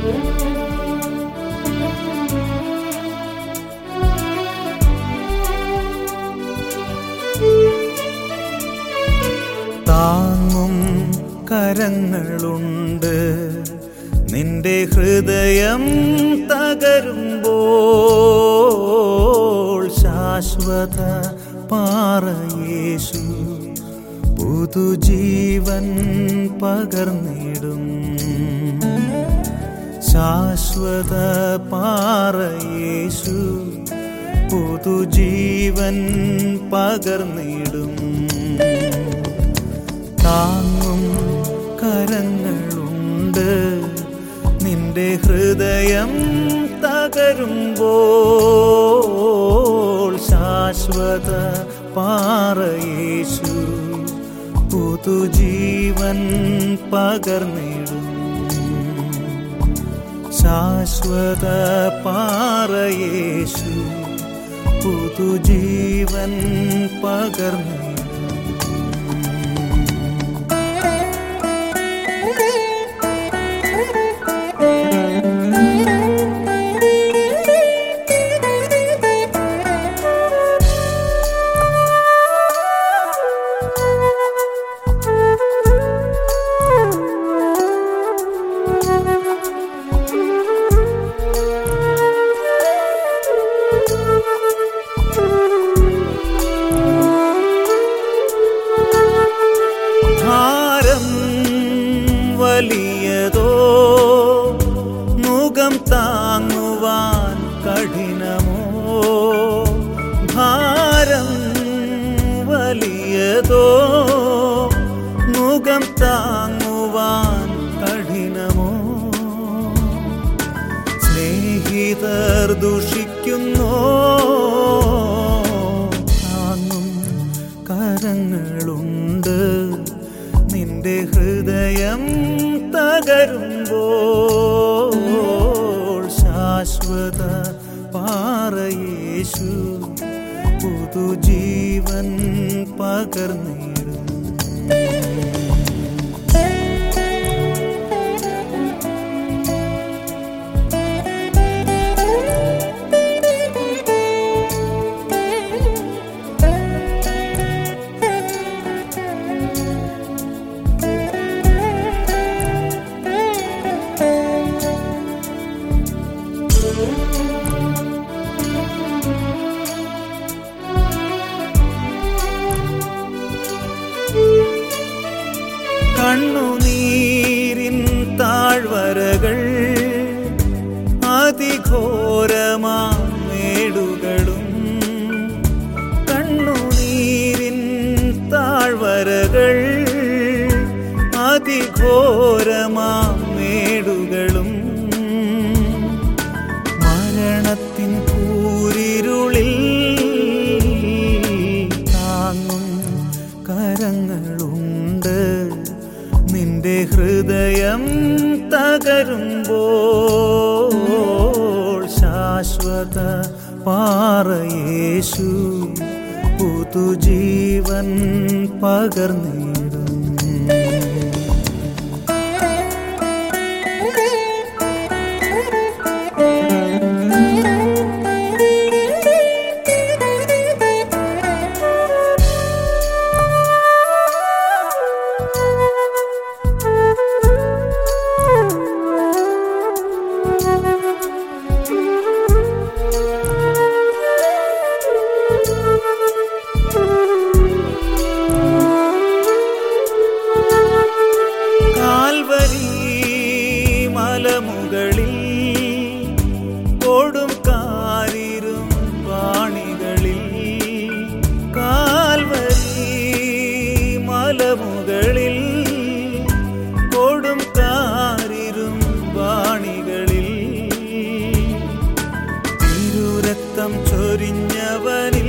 താങ്ങും കരങ്ങളുണ്ട് നിന്റെ ഹൃദയം തകരുമ്പോൾ ശാശ്വത പാറയേശു പുതുജീവൻ പകർന്നിടും ശാശ്വത പാറയേശു പുതുജീവൻ പകർന്നിടും താങ്ങും കരങ്ങളുണ്ട് നിന്റെ ഹൃദയം തകരുമ്പോൾ ശാശ്വത പാറയേശു പുതുജീവൻ പകർന്നിടും ശാശ്വത പാറയേശു പുതുജീവൻ പകർന്നിടും ഭാരം വലിയതോ മുഖം താങ്ങുവാൻ കഠിനമോ ഭാരം വലിയതോ മുഖം താങ്ങുവാൻ കഠിനമോ സ്നേഹിതർ ദുഷിക്കുന്നോ താങ്ങും കരങ്ങളുണ്ട് നിന്റെ ഹൃദയം തകരുമ്പോൾ ശാശ്വത പാറയേശു പുതുജീവൻ പകർന്നിടും കണ്ണുനീരിൻ താഴ്വരകൾ അതിഘോരമാടുകളും കണ്ണുനീരിൻ താഴ്വരകൾ അതിഘോരമാടുകളും മരണത്തിൻ കൂരിരുളിൽ താങ്ങും കരങ്ങളുണ്ട് നിന്റെ ഹൃദയം തകരുമ്പോൾ ശാശ്വത പാറയേശു പുതുജീവൻ പകർന്നിടും കാൽവരി മലമുകളിൽ കൊടും കാരിരും വാണികളിൽ കാൽവരി മലമുകളിൽ കൊടും കാരിരും വാണികളിൽ തിരുരക്തം ചൊരിഞ്ഞവനിൽ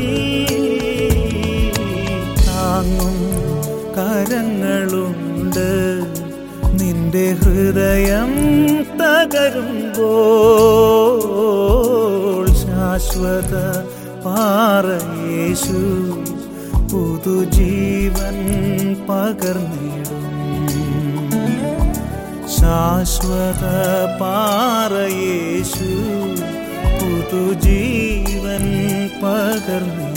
താങ്ങും കരങ്ങളുണ്ട് നിന്റെ ഹൃദയം തകരുമ്പോൾ ശാശ്വത പാറയേശു പുതുജീവൻ പകർന്നിടും ശാശ്വത പാറയേശു പുതുജീവൻ പകർന്നേ